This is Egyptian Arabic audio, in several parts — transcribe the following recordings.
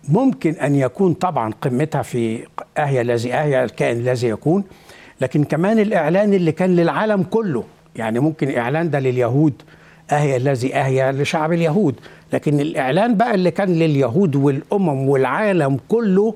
ممكن ان يكون طبعا قمتها في اهيا الذي اهيا الكائن الذي يكون لكن كمان الاعلان اللي كان للعالم كله يعني ممكن الاعلان ده لليهود اهيا الذي اهيا لشعب اليهود لكن الاعلان بقى اللي كان لليهود والامم والعالم كله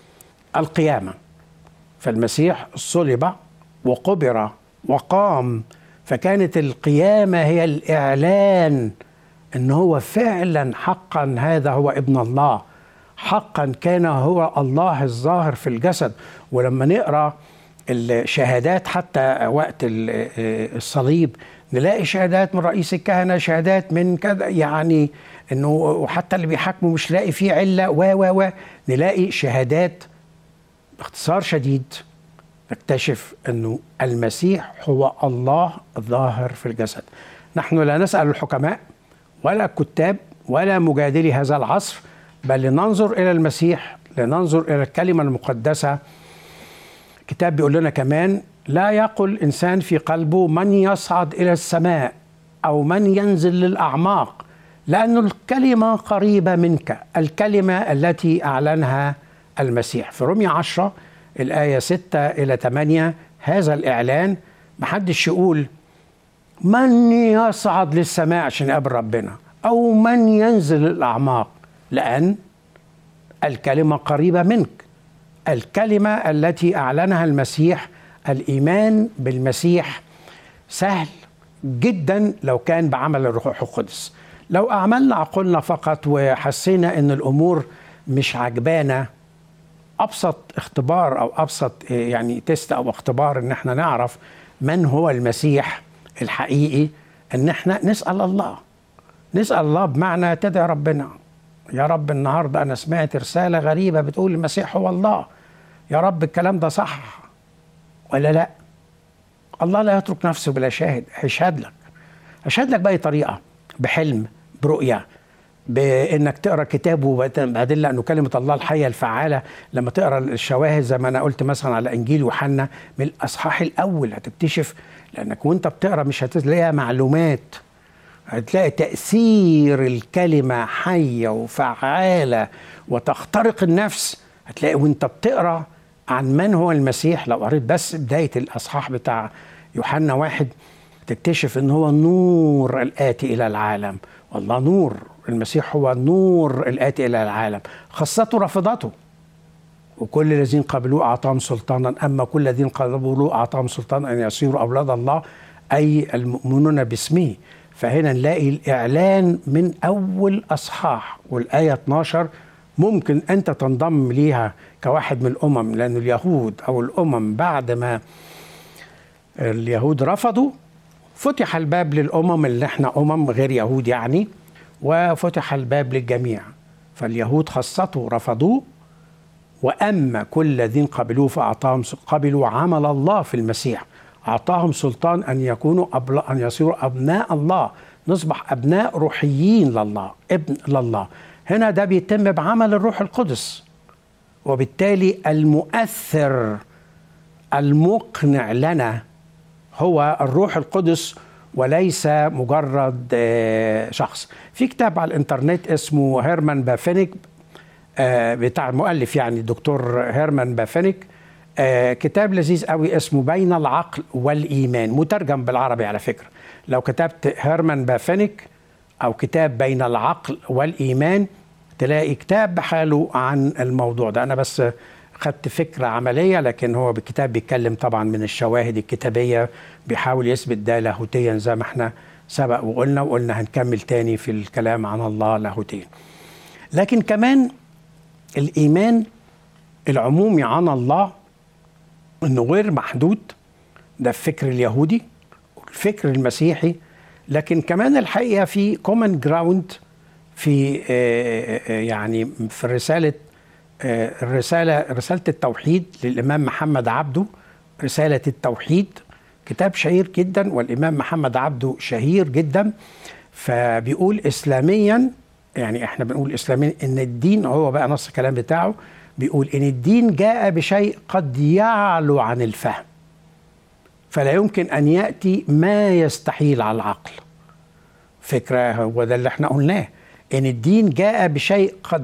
القيامه فالمسيح صلب وقبر وقام فكانت القيامه هي الاعلان ان هو فعلا حقا هذا هو ابن الله حقا كان هو الله الظاهر في الجسد ولما نقرا الشهادات حتى وقت الصليب نلاقي شهادات من رئيس الكهنه شهادات من كذا يعني انه وحتى اللي بيحاكموا مش لاقي فيه عله و و و نلاقي شهادات باختصار شديد نكتشف انه المسيح هو الله الظاهر في الجسد نحن لا نسال الحكماء ولا الكتاب ولا مجادلي هذا العصر بل لننظر الى المسيح لننظر الى الكلمه المقدسه الكتاب بيقول لنا كمان لا يقل انسان في قلبه من يصعد الى السماء او من ينزل للاعماق لأن الكلمة قريبة منك الكلمة التي أعلنها المسيح في رمية عشرة الآية ستة إلى ثمانية هذا الإعلان محدش يقول من يصعد للسماء عشان يقابل ربنا أو من ينزل الأعماق لأن الكلمة قريبة منك الكلمة التي أعلنها المسيح الإيمان بالمسيح سهل جدا لو كان بعمل الروح القدس لو أعملنا عقولنا فقط وحسينا أن الأمور مش عجبانا أبسط اختبار أو أبسط يعني تيست أو اختبار أن احنا نعرف من هو المسيح الحقيقي أن احنا نسأل الله نسأل الله بمعنى تدعي ربنا يا رب النهاردة أنا سمعت رسالة غريبة بتقول المسيح هو الله يا رب الكلام ده صح ولا لا الله لا يترك نفسه بلا شاهد هيشهد لك هيشهد لك بأي طريقة بحلم برؤية بانك تقرا كتابه وبعدين لانه كلمه الله الحيه الفعاله لما تقرا الشواهد زي ما انا قلت مثلا على انجيل يوحنا من الاصحاح الاول هتكتشف لانك وانت بتقرا مش هتلاقيها معلومات هتلاقي تاثير الكلمه حيه وفعاله وتخترق النفس هتلاقي وانت بتقرا عن من هو المسيح لو قريت بس بدايه الاصحاح بتاع يوحنا واحد تكتشف ان هو النور الاتي الى العالم والله نور المسيح هو النور الاتي الى العالم خاصته رفضته وكل الذين قبلوه اعطاهم سلطانا اما كل الذين قبلوه اعطاهم سلطانا ان يصيروا اولاد الله اي المؤمنون باسمه فهنا نلاقي الاعلان من اول اصحاح والايه 12 ممكن انت تنضم ليها كواحد من الامم لان اليهود او الامم بعد ما اليهود رفضوا فتح الباب للامم اللي احنا امم غير يهود يعني وفتح الباب للجميع فاليهود خاصته رفضوه واما كل الذين قبلوه فاعطاهم قبلوا عمل الله في المسيح اعطاهم سلطان ان يكونوا أبل ان يصيروا ابناء الله نصبح ابناء روحيين لله ابن لله هنا ده بيتم بعمل الروح القدس وبالتالي المؤثر المقنع لنا هو الروح القدس وليس مجرد شخص في كتاب على الانترنت اسمه هيرمان بافينيك بتاع المؤلف يعني الدكتور هيرمان بافينيك كتاب لذيذ قوي اسمه بين العقل والايمان مترجم بالعربي على فكره لو كتبت هيرمان بافينيك او كتاب بين العقل والايمان تلاقي كتاب بحاله عن الموضوع ده انا بس خدت فكرة عملية لكن هو بالكتاب بيتكلم طبعا من الشواهد الكتابية بيحاول يثبت ده لاهوتيا زي ما احنا سبق وقلنا وقلنا هنكمل تاني في الكلام عن الله لاهوتيا لكن كمان الإيمان العمومي عن الله انه غير محدود ده الفكر اليهودي والفكر المسيحي لكن كمان الحقيقه في كومن جراوند في يعني في رساله الرسالة رسالة التوحيد للإمام محمد عبده رسالة التوحيد كتاب شهير جدا والإمام محمد عبده شهير جدا فبيقول إسلاميا يعني إحنا بنقول إسلاميا إن الدين هو بقى نص الكلام بتاعه بيقول إن الدين جاء بشيء قد يعلو عن الفهم فلا يمكن أن يأتي ما يستحيل على العقل فكرة هو ده اللي احنا قلناه إن الدين جاء بشيء قد